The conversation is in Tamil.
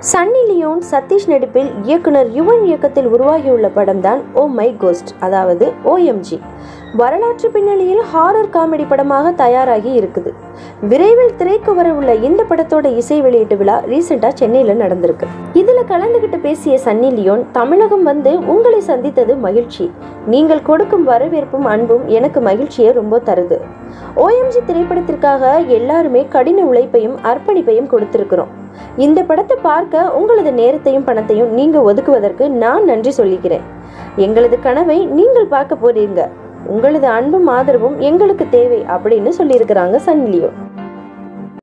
சன்னி லியோன் சதீஷ் நடிப்பில் இயக்குனர் யுவன் இயக்கத்தில் உருவாகியுள்ள படம் தான் ஓ மை கோஸ்ட் அதாவது ஓஎம்ஜி வரலாற்று பின்னணியில் ஹாரர் காமெடி படமாக தயாராகி இருக்குது விரைவில் திரைக்கு வரவுள்ள இந்த படத்தோட இசை வெளியீட்டு விழா ரீசெண்டாக சென்னையில் நடந்திருக்கு இதில் கலந்துகிட்டு பேசிய சன்னி லியோன் தமிழகம் வந்து உங்களை சந்தித்தது மகிழ்ச்சி நீங்கள் கொடுக்கும் வரவேற்பும் அன்பும் எனக்கு மகிழ்ச்சியை ரொம்ப தருது ஓஎம்ஜி திரைப்படத்திற்காக எல்லாருமே கடின உழைப்பையும் அர்ப்பணிப்பையும் கொடுத்திருக்கிறோம் இந்த படத்தை பார்க்க உங்களது நேரத்தையும் பணத்தையும் நீங்க ஒதுக்குவதற்கு நான் நன்றி சொல்லிக்கிறேன் எங்களது கனவை நீங்கள் பார்க்க போறீங்க உங்களது அன்பும் ஆதரவும் எங்களுக்கு தேவை அப்படின்னு சொல்லியிருக்கிறாங்க சன்னிலியோ